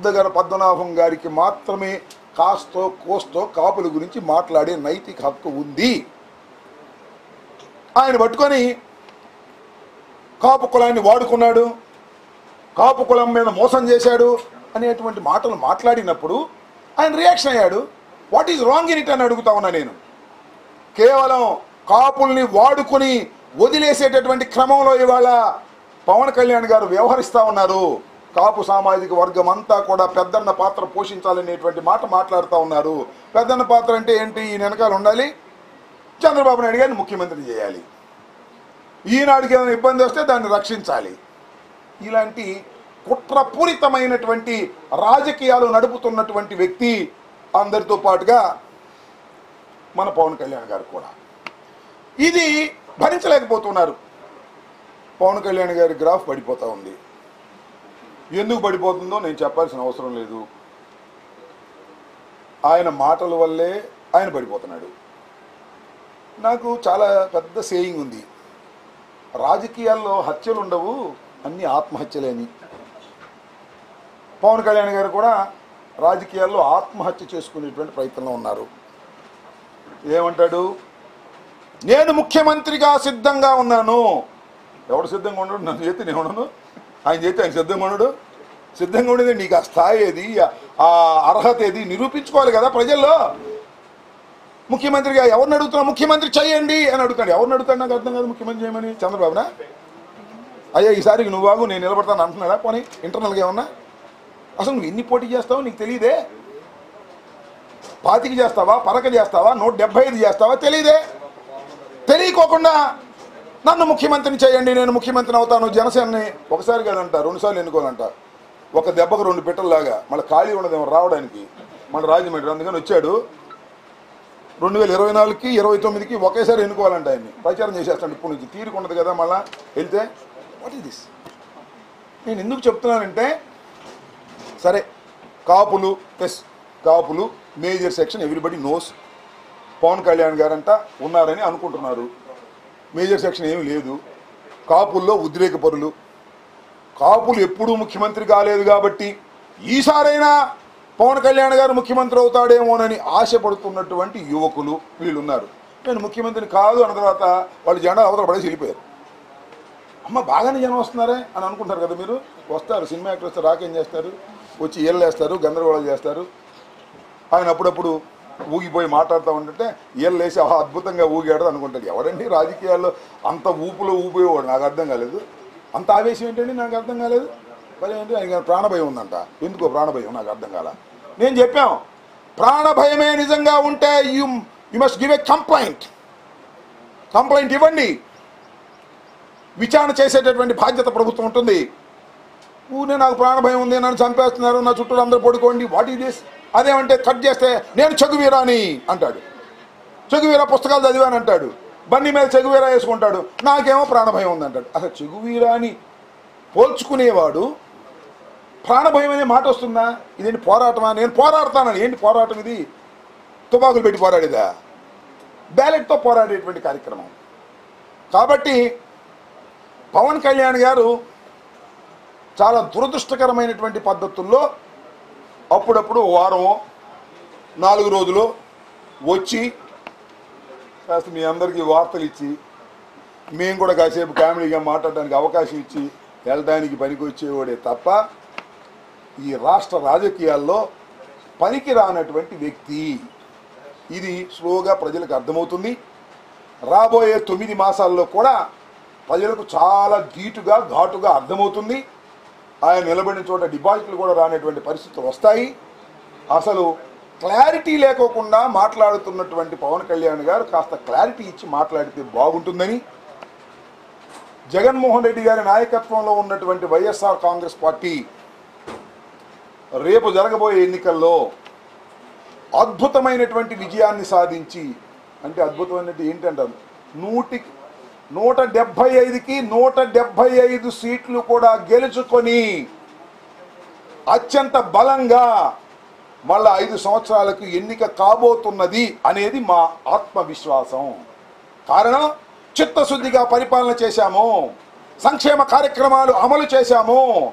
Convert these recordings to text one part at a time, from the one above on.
ముద్దగర పద్మనాభం గారికి మాత్రమే కాస్తో కోస్తో కాపుల గురించి మాట్లాడే నైతిక హక్కు ఉంది ఆయన పట్టుకొని కాపు కులాన్ని వాడుకున్నాడు కాపు కులం మీద మోసం చేశాడు అనేటువంటి మాటలు మాట్లాడినప్పుడు ఆయన రియాక్షన్ అయ్యాడు what is wrong in it అని అడుగుతా ఉన్నా నేను కేవలం కాపుల్ని వాడుకుని వదిలేసేటటువంటి క్రమంలో ఇవాళ పవన్ కళ్యాణ్ గారు వ్యవహరిస్తూ ఉన్నారు కాపు సామాజిక వర్గం అంతా కూడా పెద్దన్న పాత్ర పోషించాలనేటువంటి మాట మాట్లాడుతూ ఉన్నారు పెద్దన్న పాత్ర అంటే ఏంటి ఈ వెనకాల ఉండాలి చంద్రబాబు నాయుడు గారిని ముఖ్యమంత్రి చేయాలి ఈనాడుకి ఏమైనా ఇబ్బంది వస్తే దాన్ని రక్షించాలి ఇలాంటి కుట్రపూరితమైనటువంటి రాజకీయాలు నడుపుతున్నటువంటి వ్యక్తి అందరితో పాటుగా మన పవన్ కళ్యాణ్ గారు కూడా ఇది భరించలేకపోతున్నారు పవన్ కళ్యాణ్ గారి గ్రాఫ్ పడిపోతూ ఉంది ఎందుకు పడిపోతుందో నేను చెప్పాల్సిన అవసరం లేదు ఆయన మాటల వల్లే ఆయన పడిపోతున్నాడు నాకు చాలా పెద్ద సేయింగ్ ఉంది రాజకీయాల్లో హత్యలు ఉండవు అన్ని ఆత్మహత్యలేని పవన్ కళ్యాణ్ గారు కూడా రాజకీయాల్లో ఆత్మహత్య చేసుకునేటువంటి ప్రయత్నంలో ఉన్నారు ఏమంటాడు నేను ముఖ్యమంత్రిగా సిద్ధంగా ఉన్నాను ఎవడు సిద్ధంగా ఉండడు నన్ను చేతి నేను ఉండను ఆయన చేతి ఆయన సిద్ధంగా ఉండడు సిద్ధంగా ఉండేది నీకు ఆ స్థాయి ఏది ఆ అర్హత ఏది నిరూపించుకోవాలి కదా ప్రజల్లో ముఖ్యమంత్రిగా ఎవరిని అడుగుతున్నా ముఖ్యమంత్రి చేయండి అని అడుగుతాడు ఎవరిని అడుగుతాడు నాకు అర్థం కాదు ముఖ్యమంత్రి చేయమని చంద్రబాబునా అయ్యా ఈసారికి నువ్వు బాగు నేను నిలబడతాను అంటున్నాడా పోనీ ఇంటర్నల్గా ఏమన్నా అసలు నువ్వు ఎన్ని పోటీ చేస్తావో నీకు తెలియదే పాతికి చేస్తావా పరక చేస్తావా నూట డెబ్బై ఐదు చేస్తావా తెలియదే తెలియకోకుండా నన్ను ముఖ్యమంత్రిని చేయండి నేను ముఖ్యమంత్రిని అవుతాను జనసేనని ఒకసారి కదంట రెండుసార్లు ఎన్నుకోవాలంట ఒక దెబ్బకు రెండు పెట్టల్లాగా మళ్ళీ ఖాళీ ఉండదేమో రావడానికి మన రాజమండ్రి అందుకని వచ్చాడు రెండు వేల ఇరవై నాలుగుకి ఇరవై తొమ్మిదికి ఒకేసారి ఎన్నుకోవాలంట ఆయన్ని ప్రచారం చేసేస్తాడు ఇప్పుడు నుంచి తీరిక ఉండదు కదా మళ్ళా వెళ్తే వాట్ ఈస్ దిస్ నేను ఎందుకు చెప్తున్నానంటే సరే కాపులు ప్లస్ కాపులు major section everybody knows Pawan Kalyan గారంట ఉన్నారని అనుకుంటున్నారు మేజర్ సెక్షన్ ఏమీ లేదు కాపుల్లో ఉద్రేక పరులు కాపులు ఎప్పుడూ ముఖ్యమంత్రి కాలేదు కాబట్టి ఈసారైనా పవన్ కళ్యాణ్ గారు ముఖ్యమంత్రి అవుతాడేమోనని ఆశపడుతున్నటువంటి యువకులు వీళ్ళు ఉన్నారు నేను ముఖ్యమంత్రిని కాదు అన్న తర్వాత వాళ్ళు జెండా అవతల పడేసి వెళ్ళిపోయారు అమ్మ బాగానే జనం వస్తున్నారే అని అనుకుంటారు కదా మీరు వస్తారు సినిమా యాక్టర్ వస్తే రాకేం చేస్తారు వచ్చి ఏళ్ళేస్తారు గందరగోళం చేస్తారు ఆయన అప్పుడప్పుడు ఊగిపోయి మాట్లాడుతూ ఉంటుంటే ఏళ్ళు వేసి ఆహా అద్భుతంగా ఊగాడు అనుకుంటాడు ఎవరండి రాజకీయాల్లో అంత ఊపులో ఊపేవాడు నాకు అర్థం కాలేదు అంత ఆవేశం ఏంటండి నాకు అర్థం కాలేదు మరి ఏంటి ఆయన ప్రాణభయం ఉందంట ఎందుకో ప్రాణభయం నాకు అర్థం కాల నేను చెప్పాం ప్రాణభయమే నిజంగా ఉంటే you you must give a complaint complaint ఇవ్వండి విచారణ చేసేటటువంటి బాధ్యత ప్రభుత్వం ఉంటుంది ఊనే నాకు ప్రాణభయం ఉంది నన్ను చంపేస్తున్నారు నా చుట్టూ అందరూ పడుకోండి వాట్ ఈ దిస్ అదేమంటే కట్ చేస్తే నేను చగువీరాని అంటాడు చెగువీరా పుస్తకాలు చదివాను అంటాడు బండి మీద చెగువీరా వేసుకుంటాడు నాకేమో ప్రాణభయం ఉంది అంటాడు అసలు చెగువీరాని పోల్చుకునేవాడు ప్రాణభయం అనే మాట వస్తుందా ఇదేంటి పోరాటమా నేను పోరాడతానని ఏంటి పోరాటం ఇది తుపాకులు పెట్టి పోరాడేదా బ్యాలెట్తో పోరాడేటువంటి కార్యక్రమం కాబట్టి పవన్ కళ్యాణ్ గారు చాలా దురదృష్టకరమైనటువంటి పద్ధతుల్లో అప్పుడప్పుడు వారమో నాలుగు రోజులు వచ్చి కాస్త మీ అందరికీ వార్తలు ఇచ్చి మేము కూడా కాసేపు కామెడీగా మాట్లాడడానికి అవకాశం ఇచ్చి వెళ్ళడానికి పనికి వచ్చేవాడే తప్ప ఈ రాష్ట్ర రాజకీయాల్లో పనికి రానటువంటి వ్యక్తి ఇది స్లోగా ప్రజలకు అర్థమవుతుంది రాబోయే తొమ్మిది మాసాల్లో కూడా ప్రజలకు చాలా ధీటుగా ఘాటుగా అర్థమవుతుంది ఆయన నిలబడిన చోట డిపాజిట్లు కూడా రానటువంటి పరిస్థితులు వస్తాయి అసలు క్లారిటీ లేకోకుండా మాట్లాడుతున్నటువంటి పవన్ కళ్యాణ్ గారు కాస్త క్లారిటీ ఇచ్చి మాట్లాడితే బాగుంటుందని జగన్మోహన్ రెడ్డి గారి నాయకత్వంలో ఉన్నటువంటి వైఎస్ఆర్ కాంగ్రెస్ పార్టీ రేపు జరగబోయే ఎన్నికల్లో అద్భుతమైనటువంటి విజయాన్ని సాధించి అంటే అద్భుతమైనటువంటి ఏంటంటారు నూటికి నూట డెబ్భై ఐదుకి నూట డెబ్భై ఐదు సీట్లు కూడా గెలుచుకొని అత్యంత బలంగా మళ్ళా ఐదు సంవత్సరాలకు ఎన్నిక కాబోతున్నది అనేది మా ఆత్మవిశ్వాసం కారణం చిత్తశుద్ధిగా పరిపాలన చేశాము సంక్షేమ కార్యక్రమాలు అమలు చేశాము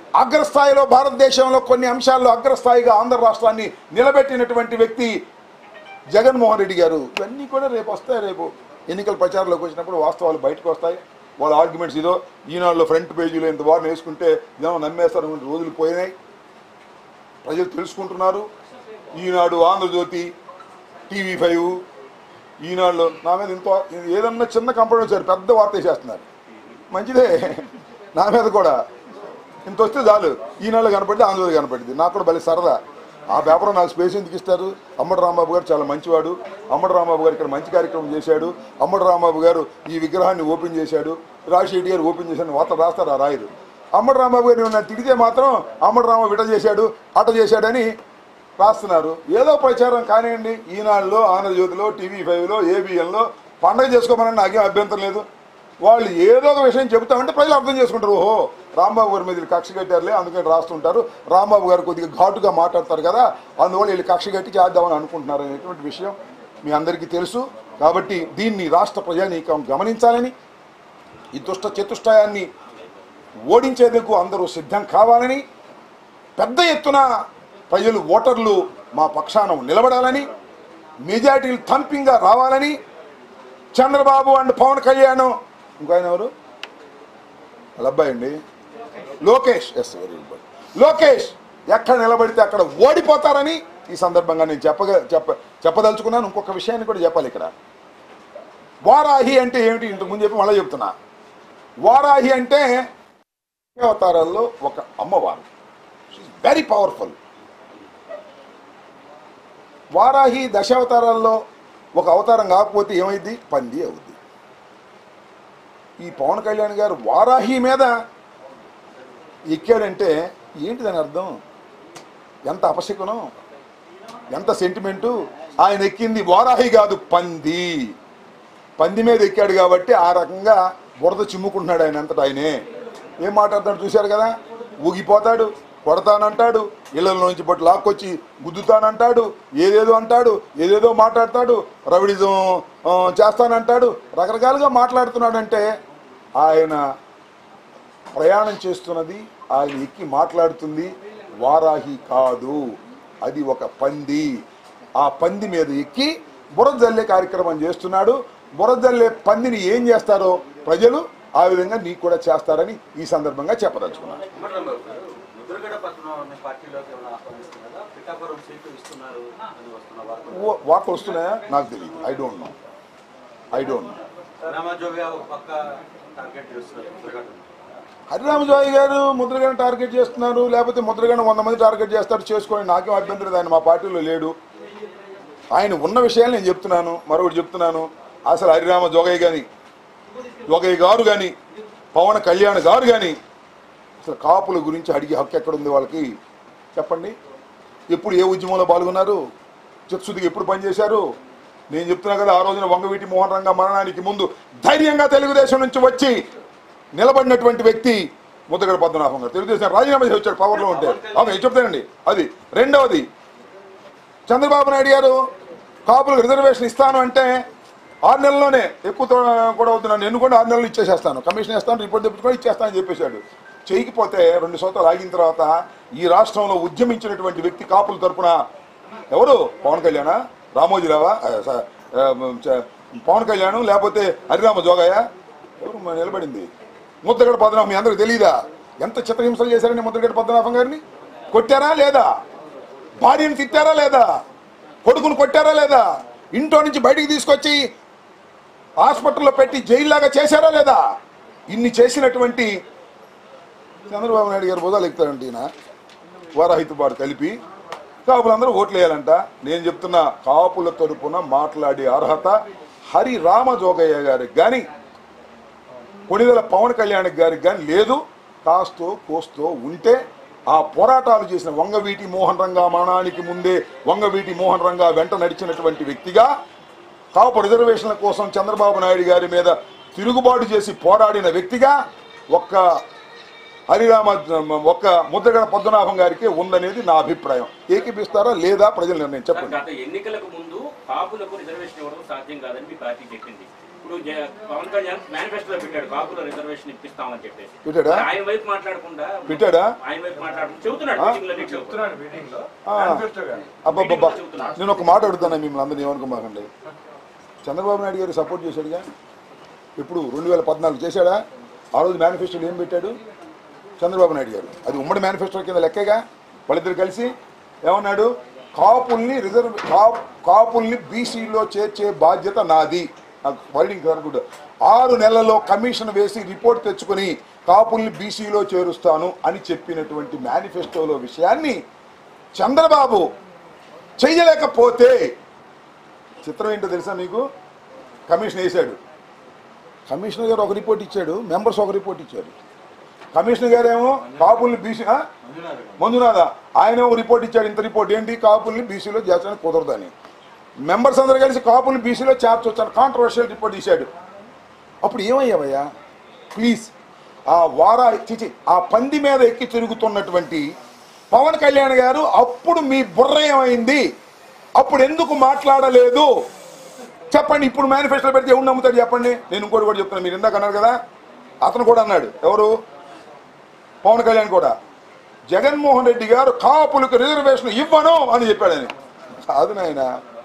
అగ్రస్థాయిలో భారతదేశంలో కొన్ని అంశాల్లో అగ్రస్థాయిగా ఆంధ్ర రాష్ట్రాన్ని నిలబెట్టినటువంటి వ్యక్తి జగన్మోహన్ రెడ్డి గారు ఇవన్నీ కూడా రేపు వస్తాయి రేపు ఎన్నికల ప్రచారంలోకి వచ్చినప్పుడు వాస్తవాలు బయటకు వస్తాయి వాళ్ళ ఆర్గ్యుమెంట్స్ ఇదో ఈనాడులో ఫ్రంట్ పేజీలో ఇంత వారిని వేసుకుంటే ఇదేమో నమ్మేస్తారు అనుకునే రోజులు పోయినాయి ప్రజలు తెలుసుకుంటున్నారు ఈనాడు ఆంధ్రజ్యోతి టీవీ ఫైవ్ ఈనాడులో నా మీద ఇంత ఏదన్నా చిన్న కంపెనీ వచ్చారు పెద్ద వార్త వేసేస్తున్నారు మంచిదే నా మీద కూడా ఇంత వస్తే చాలు ఈనాడులో కనపడితే ఆంధ్రజ్యోతి కనపడింది నాకు కూడా భలే సరదా ఆ పేపర్ నాకు స్పేస్ ఎందుకు ఇస్తారు అమ్మడి రాంబాబు గారు చాలా మంచివాడు అమ్మడి రాంబాబు గారు ఇక్కడ మంచి కార్యక్రమం చేశాడు అమ్మడి రాంబాబు గారు ఈ విగ్రహాన్ని ఓపెన్ చేశాడు రాజశేఖర్ గారు ఓపెన్ చేశాడు వార్త రాస్తారు ఆ రాయరు అమ్మడి రాంబాబు గారు నన్ను తిడితే మాత్రం అమ్మడి రాంబాబు ఇట చేశాడు అట చేశాడని రాస్తున్నారు ఏదో ప్రచారం కానివ్వండి ఈనాడులో ఆంధ్రజ్యోతిలో టీవీ ఫైవ్లో ఏబిఎన్లో పండగ చేసుకోమని నాకేం అభ్యంతరం లేదు వాళ్ళు ఏదో ఒక విషయం చెబుతామంటే ప్రజలు అర్థం చేసుకుంటారు ఓహో రాంబాబు గారి మీద వీళ్ళు కక్ష కట్టారులే అందుకని రాస్తుంటారు రాంబాబు గారు కొద్దిగా ఘాటుగా మాట్లాడతారు కదా అందువల్ల వీళ్ళు కక్ష కట్టి చేద్దామని అనుకుంటున్నారు అనేటువంటి విషయం మీ అందరికీ తెలుసు కాబట్టి దీన్ని రాష్ట్ర ప్రజానీకం గమనించాలని ఈ దుష్ట చతుష్టయాన్ని ఓడించేందుకు అందరూ సిద్ధం కావాలని పెద్ద ఎత్తున ప్రజలు ఓటర్లు మా పక్షాన నిలబడాలని మెజార్టీలు థంపింగ్గా రావాలని చంద్రబాబు అండ్ పవన్ కళ్యాణ్ ఇంకో ఆయన ఎవరు వాళ్ళ అబ్బాయి అండి Lokesh yes very good Lokesh ఎక్కడ నిలబడితే అక్కడ ఓడిపోతారని ఈ సందర్భంగా నేను చెప్పగ చెప్ప చెప్పదలుచుకున్నాను ఇంకొక విషయాన్ని కూడా చెప్పాలి ఇక్కడ వారాహి అంటే ఏమిటి ఇంతకుముందు చెప్పి మళ్ళీ చెప్తున్నా వారాహి అంటే అవతారాల్లో ఒక అమ్మవారు వెరీ పవర్ఫుల్ వారాహి దశావతారాల్లో ఒక అవతారం కాకపోతే ఏమైంది పంది అవుద్ది ఈ పవన్ కళ్యాణ్ గారు వారాహి మీద ఎక్కాడంటే ఏంటి దాని అర్థం ఎంత అపశకునం ఎంత సెంటిమెంటు ఆయన ఎక్కింది వారాహి కాదు పంది పంది మీద ఎక్కాడు కాబట్టి ఆ రకంగా బురద చిమ్ముకుంటున్నాడు ఆయన అంతటా ఆయనే ఏం మాట్లాడతాడు చూశారు కదా ఊగిపోతాడు కొడతానంటాడు ఇళ్లలోంచి పట్టు లాక్కొచ్చి గుద్దుతానంటాడు ఏదేదో అంటాడు ఏదేదో మాట్లాడతాడు రవిడిజం ఆ, చేస్తానంటాడు రకరకాలుగా మాట్లాడుతున్నాడంటే ఆయన ప్రయాణం చేస్తున్నది ఆయన ఎక్కి మాట్లాడుతుంది వారాహి కాదు అది ఒక పంది ఆ పంది మీద ఎక్కి బురద జల్లే కార్యక్రమం చేస్తున్నాడు బురద జల్లే పందిని ఏం చేస్తారో ప్రజలు ఆ విధంగా నీకు కూడా చేస్తారని ఈ సందర్భంగా చెప్పదలుచుకున్నాను ముద్రగడ పద్మనాభం పార్టీలోకి ఏమైనా ఆహ్వానిస్తున్నారా పిఠాపురం సీట్లు ఇస్తున్నారు అని వస్తున్న వార్తలు వా- వార్తలు వస్తున్నాయా నాకు తెలియదు I don't know I don't know Ramajogi ఒక పక్క టార్గెట్ చేస్తున్నారు ముద్రగడ హరిరామజోయి గారు ముద్రగడ టార్గెట్ చేస్తున్నారు లేకపోతే ముద్రగడ వంద మంది టార్గెట్ చేస్తారు చేసుకోండి నాకేం అభ్యంతరం లేదు. ఆయన మా పార్టీలో లేడు ఆయన ఉన్న విషయాలు నేను చెప్తున్నాను మరొకటి చెప్తున్నాను అసలు హరిరామ జోగయ్య కానీ జోగయ్య గారు కానీ పవన్ కళ్యాణ్ గారు కానీ అసలు కాపుల గురించి అడిగే హక్కు ఎక్కడ ఉంది వాళ్ళకి చెప్పండి ఎప్పుడు ఏ ఉద్యమంలో పాల్గొన్నారు చిత్సుదికి ఎప్పుడు పనిచేశారు నేను చెప్తున్నా కదా ఆ రోజున వంగవీటి మోహన్ రంగ మరణానికి ముందు ధైర్యంగా తెలుగుదేశం నుంచి వచ్చి నిలబడినటువంటి వ్యక్తి ముద్దగడ పద్మనాభం గారు తెలుగుదేశం రాజీనామా చేసి వచ్చాడు పవర్లో ఉంటే అవును ఇది చెప్తానండి అది రెండవది చంద్రబాబు నాయుడు గారు కాపులకు రిజర్వేషన్ ఇస్తాను అంటే ఆరు నెలల్లోనే ఎక్కువ తో- కూడా అవుతున్నాను నేను కూడా ఆరు నెలలు ఇచ్చేసేస్తాను కమిషన్ ఇస్తాను రిపోర్ట్ తెప్పించుకొని ఇచ్చేస్తానని చెప్పేశాడు చేయకపోతే రెండు సంవత్సరాలు ఆగిన తర్వాత ఈ రాష్ట్రంలో ఉద్యమించినటువంటి వ్యక్తి కాపుల తరపున ఎవరు పవన్ కళ్యాణ రామోజీరావా ఆ, స- ఆ, చ- పవన్ కళ్యాణ్ లేకపోతే హరిరామ జోగయ్య ఎవరు మ- నిలబడింది ముద్దగడ పద్మనాభం మీ అందరికి తెలియదా ఎంత చిత్రహింసలు చేశారని ముద్దగడ పద్మనాభం గారిని కొట్టారా లేదా భార్యను తిట్టారా లేదా కొడుకును కొట్టారా లేదా ఇంట్లో నుంచి బయటికి తీసుకొచ్చి హాస్పిటల్లో పెట్టి జైల్లాగా చేశారా లేదా ఇన్ని చేసినటువంటి చంద్రబాబు నాయుడు గారు బోధాలు ఎక్కుతారంట ఈయన వారాహితు బారు కలిపి కాపులందరూ ఓట్లు వేయాలంట నేను చెప్తున్నా కాపుల తరపున మాట్లాడే అర్హత హరి రామ జోగయ్య గారికి కానీ కొణిదల పవన్ కళ్యాణ్ గారికి కానీ లేదు కాస్తో కోస్తో ఉంటే ఆ పోరాటాలు చేసిన వంగవీటి మోహన్ రంగా మరణానికి ముందే వంగవీటి మోహన్ రంగా వెంట నడిచినటువంటి వ్యక్తిగా కాపు రిజర్వేషన్ల కోసం చంద్రబాబు నాయుడు గారి మీద తిరుగుబాటు చేసి పోరాడిన వ్యక్తిగా ఒక్క హరిరామ ఒక్క ముద్రగడ పద్మనాభం గారికి ఉందనేది నా అభిప్రాయం ఏకీపిస్తారా లేదా ప్రజల నిర్ణయం చెప్పండి గత ఎన్నికలకు ముందు కాపులకు రిజర్వేషన్ ఇవ్వడం సాధ్యం కాదని మీ పార్టీ చెప్పింది ఇప్పుడు జ- పవన్ కళ్యాణ్ మేనిఫెస్టోలో పెట్టాడు కాపుల రిజర్వేషన్ ఇప్పిస్తామని చెప్పేసి పెట్టాడా? మరి ఆయన వైపు మాట్లాడకుండా పెట్టాడా? ఆయన వైపు మాట్లాడకుండా చెబుతున్నాడు ఆ? మీటింగ్లో అన్నిట్లో. చెప్తున్నాను మీటింగ్ లో ఆ. మేనిఫెస్టో గాని అబ్బబ్బబ్బా నేను ఒక మాట అడుగుతాను మిమ్మల్ని అందరినీ ఏమనుకోమాకండి చంద్రబాబు నాయుడు గారు సపోర్ట్ చేశాడుగా ఇప్పుడు రెండు వేల పద్నాలుగు చేశాడా ఆ రోజు మేనిఫెస్టోలో ఏం పెట్టాడు చంద్రబాబు నాయుడు గారు అది ఉమ్మడి మేనిఫెస్టో కింద లెక్కగా వాళ్ళిద్దరు కలిసి ఏమన్నాడు కాపుల్ని రిజర్వ్ కాప్ కాపుల్ని బీసీలో చేర్చే బాధ్యత నాది నాకు వర్డింగ్ కనుకుంటా ఆరు నెలల్లో కమిషన్ వేసి రిపోర్ట్ తెచ్చుకొని కాపుల్ని బీసీలో చేరుస్తాను అని చెప్పినటువంటి మేనిఫెస్టోలో విషయాన్ని చంద్రబాబు చెయ్యలేకపోతే చిత్రం ఏంటో తెలుసా మీకు కమిషన్ వేశాడు కమిషనర్ గారు ఒక రిపోర్ట్ ఇచ్చాడు మెంబర్స్ ఒక రిపోర్ట్ ఇచ్చారు కమిషనర్ గారు ఏమో కాపుల్ని బీసీ ఆ? మంజునాథ ఆయన ఒక రిపోర్ట్ ఇచ్చాడు ఇంత రిపోర్ట్ ఏంటి కాపుల్ని బీసీలో చేర్చడానికి కుదరదని మెంబర్స్ అందరూ కలిసి కాపుల్ని బీసీలో చేర్చొచ్చాను కాంట్రవర్షియల్ రిపోర్ట్ ఇచ్చాడు అప్పుడు ఏమయ్యావయ్యా ప్లీజ్ ఆ వారా చిచి ఆ పంది మీద ఎక్కి తిరుగుతున్నటువంటి పవన్ కళ్యాణ్ గారు అప్పుడు మీ బుర్ర ఏమైంది అప్పుడు ఎందుకు మాట్లాడలేదు చెప్పండి ఇప్పుడు మేనిఫెస్టో పెడితే ఎవరు నమ్ముతాడు చెప్పండి నేను ఇంకోటి కూడా చెప్తాను మీరు ఇందాక అన్నారు కదా అతను కూడా అన్నాడు ఎవరు పవన్ కళ్యాణ్ కూడా జగన్మోహన్ రెడ్డి గారు కాపులకు రిజర్వేషన్ ఇవ్వను అని చెప్పాడు ఆయన కాదు నాయన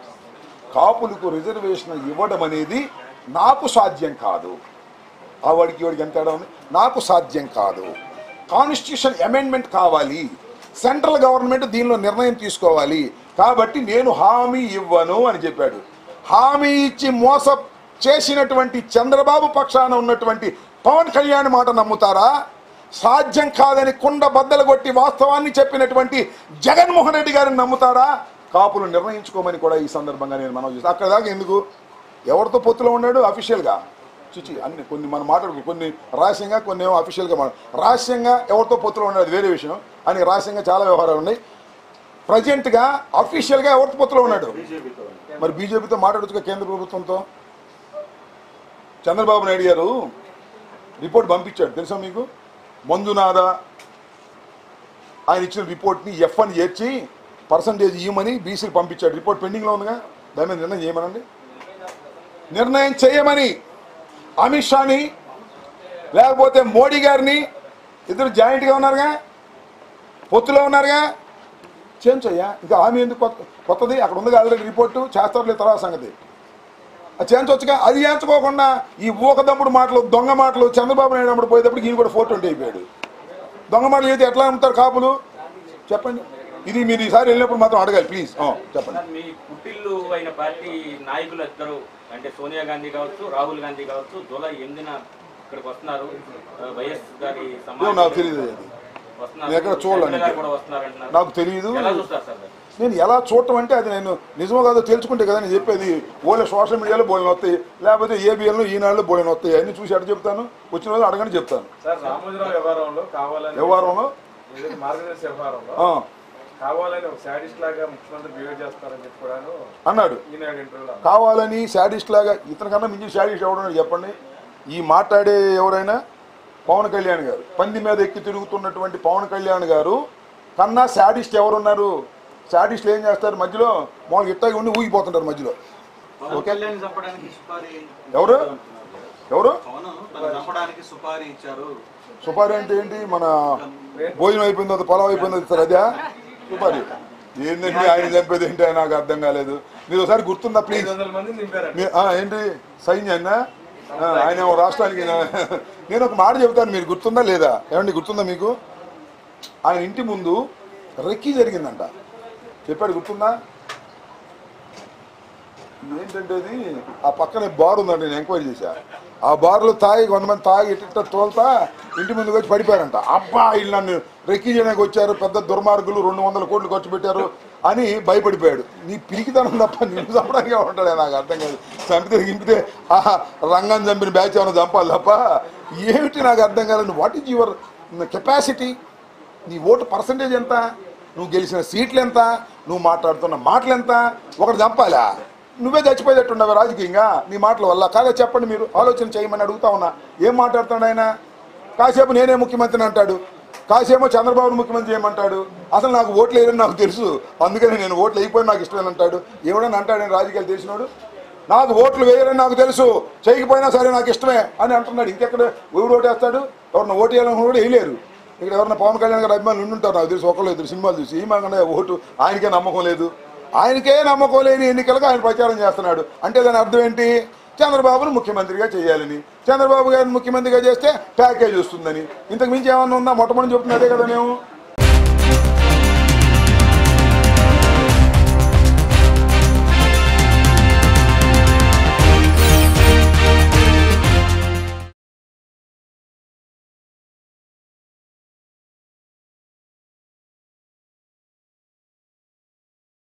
కాపులకు రిజర్వేషన్ ఇవ్వడం అనేది నాకు సాధ్యం కాదు ఆ వాడికి వాడికి ఎంత తేడా ఉంది నాకు సాధ్యం కాదు కాన్స్టిట్యూషన్ అమెండ్మెంట్ కావాలి సెంట్రల్ గవర్నమెంట్ దీనిలో నిర్ణయం తీసుకోవాలి కాబట్టి నేను హామీ ఇవ్వను అని చెప్పాడు హామీ ఇచ్చి మోస చేసినటువంటి చంద్రబాబు పక్షాన ఉన్నటువంటి పవన్ కళ్యాణ్ మాట నమ్ముతారా సాధ్యం కాదని కుండ బద్దలు కొట్టి వాస్తవాన్ని చెప్పినటువంటి జగన్మోహన్ రెడ్డి గారిని నమ్ముతారా కాపులు నిర్ణయించుకోమని కూడా ఈ సందర్భంగా నేను మనం చేస్తాను అక్కడ దాకా ఎందుకు ఎవరితో పొత్తులో ఉన్నాడు అఫీషియల్గా చిచి అన్ని కొన్ని మనం మాట్లాడుకో కొన్ని రహస్యంగా కొన్ని ఏమో అఫీషియల్గా మనం రహస్యంగా ఎవరితో పొత్తులో ఉన్నాడు అది వేరే విషయం అని రహస్యంగా చాలా వ్యవహారాలు ఉన్నాయి ప్రజెంట్గా అఫీషియల్గా ఎవరితో పొత్తులో ఉన్నాడు బీజేపీతో మరి బీజేపీతో మాట్లాడొచ్చుగా కేంద్ర ప్రభుత్వంతో చంద్రబాబు నాయుడు గారు రిపోర్ట్ పంపించాడు తెలుసా మీకు మంజునాథ ఆయన ఇచ్చిన రిపోర్ట్ని ఎఫ్ అని చేర్చి పర్సంటేజ్ ఇవ్వమని బీసీలు పంపించాడు రిపోర్ట్ పెండింగ్లో ఉందిగా దాని మీద నిర్ణయం చేయమనండి నిర్ణయం చేయమని అమిత్ షాని లేకపోతే మోడీ గారిని ఇద్దరు జాయింట్గా ఉన్నారుగా పొత్తులో ఉన్నారుగా చేయించయ్యా ఇంకా ఆమె ఎందుకు కొత్త కొత్తది అక్కడ ఉంది ఆల్రెడీ రిపోర్టు చేస్తారు లేదు తర్వాత సంగతి అది చేయించవచ్చుగా అది చేయించుకోకుండా ఈ ఊకదమ్ముడు మాటలు దొంగ మాటలు చంద్రబాబు నాయుడు అప్పుడు పోయేటప్పుడు ఈయన కూడా ఫోర్ ట్వంటీ అయిపోయాడు దొంగ మాటలు అయితే ఎట్లా అమ్ముతారు కాపులు చెప్పండి ఇది మీరు ఈసారి వెళ్ళినప్పుడు మాత్రం అడగాలి ప్లీజ్ చెప్పండి సార్, మీ పుట్టిల్లు అయిన పార్టీ నాయకులు ఇద్దరు అంటే సోనియా గాంధీ కావచ్చు రాహుల్ గాంధీ కావచ్చు జూలై ఎనిమిదిన ఇక్కడికి వస్తున్నారు ఆ, వైఎస్ గారి ఏమో సమావేశం నాకు తెలియదు అది వస్తున్నారు నేను ఎక్కడ చూడలేదు. చంద్ర గారు కూడా వస్తున్నారంటున్నారు నాకు తెలియదు ఎలా చూస్తారు సార్ దాన్ని? నేను ఎలా చూడటం అంటే అది నేను నిజమో కాదో తెలుసుకుంటే కదా నేను చెప్పేది ఓన్లీ సోషల్ మీడియాలో బోలిన వస్తాయి లేకపోతే ఏబిఎల్లో ఈనాడులో బోలిన వస్తాయి అన్ని చూసి అటు చెప్తాను వచ్చిన రోజు అడగని చెప్తాను సార్ రామోజీరావు వ్యవహారంలో కావాలని వ్యవహారంలో ఏదైతే మార్గదర్శి వ్యవహారంలో ఆ, కావాలని ఒక శాడిస్ట్ లాగా ముఖ్యమంత్రి బిహేవ్ చేస్తారని చెప్పి కూడాను అన్నాడు ఈనాడు ఇంటర్వ్యూలో కావాలని శాడిస్ట్ లాగా ఇతనికన్నా మించి శాడిస్ట్ ఎవడన్నాడు చెప్పండి ఈ మాట్లాడే ఎవరైనా పవన్ కళ్యాణ్ గారు పంది మీద ఎక్కి తిరుగుతున్నటువంటి పవన్ కళ్యాణ్ గారు కన్నా శాడిస్ట్ ఎవరున్నారు శాడిస్టులు ఏం చేస్తారు మధ్యలో మామూలుగా ఇట్టాగి ఉండి ఊగిపోతుంటారు మధ్యలో పవన్ కళ్యాణ్ చంపడానికి సుపారీ ఎవరు ఎవరు పవన్ తను చంపడానికి సుపారీ ఇచ్చారు సుపారి అంటే ఏంటి మన భోజనం అయిపోయిందో పొలం అయిపోయిందో ఇస్తారు అదే సుపారి ఏంటంటే ఆయన చంపేది ఏంటి అని నాకు అర్థం కాలేదు మీరు ఒకసారి గుర్తుందా ప్లీజ్ ఐదు వందల మందిని దింపారంట మీ- ఆ, ఏంటి సైన్యాన్న ఆ, ఆయన ఏమో రాష్ట్రానికి నా- నేను ఒక మాట చెబుతాను మీరు గుర్తుందా లేదా ఏమండి గుర్తుందా మీకు ఆయన ఇంటి ముందు రెక్కి జరిగిందంట చెప్పాడు గుర్తుందా ఏంటంటే అది ఆ పక్కనే బార్ ఉందండి నేను ఎంక్వైరీ చేశా ఆ బార్లో తాగి కొంతమంది తాగి ఇట్ట తోలుతా ఇంటి ముందుకు వచ్చి పడిపోయారంట అబ్బా వీళ్ళు నన్ను రెక్కి చేయడానికి వచ్చారు పెద్ద దుర్మార్గులు రెండు వందల కోట్లు ఖర్చు పెట్టారు అని భయపడిపోయాడు నీ పిరికితనం తప్ప నిన్ను చంపడానికి ఉంటాడే నాకు అర్థం కాదు చంపితే గింపితే ఆహా రంగం చంపిన బ్యాచ్ ఏమైనా చంపాలి తప్ప ఏమిటి నాకు అర్థం కాలేదు వాట్ ఈజ్ యువర్ కెపాసిటీ నీ ఓటు పర్సంటేజ్ ఎంత నువ్వు గెలిచిన సీట్లు ఎంత నువ్వు మాట్లాడుతున్న మాటలు ఎంత ఒకటి చంపాలా నువ్వే చచ్చిపోయేటట్టున్నావు రాజకీయంగా నీ మాటల వల్ల కాగా చెప్పండి మీరు ఆలోచన చేయమని అడుగుతా ఉన్నా ఏం మాట్లాడుతున్నాడు ఆయన కాసేపు నేనే ముఖ్యమంత్రిని అంటాడు కాసేమో చంద్రబాబు ముఖ్యమంత్రి చేయమంటాడు అసలు నాకు ఓట్లు వేయని నాకు తెలుసు అందుకని నేను ఓట్లు అయిపోయి నాకు ఇష్టమని అంటాడు ఎవడని అంటాడు రాజకీయాలు తెలిసినోడు నాకు ఓట్లు వేయాలని నాకు తెలుసు చేయకపోయినా సరే నాకు ఇష్టమే అని అంటున్నాడు ఇంకెక్కడ ఎవడు ఓటేస్తాడు ఎవరిని ఓటు వేయాలని కూడా వేయలేరు ఇక్కడ ఎవరన్నా పవన్ కళ్యాణ్ గారు అభిమానులు ఉండుంటారు నాకు తెలుసు ఒకళ్ళు ఇద్దరు సినిమాలు చూసి ఈ మాగానే ఓటు ఆయనకే నమ్మకం లేదు ఆయనకే నమ్మకం లేని ఎన్నికలకు ఆయన ప్రచారం చేస్తున్నాడు అంటే దాని అర్థం ఏంటి చంద్రబాబును ముఖ్యమంత్రిగా చేయాలని చంద్రబాబు గారిని ముఖ్యమంత్రిగా చేస్తే ప్యాకేజ్ వస్తుందని ఇంతకు మించి ఏమన్నా ఉందా మొట్టమొదటి చెప్తున్నదే కదా మేము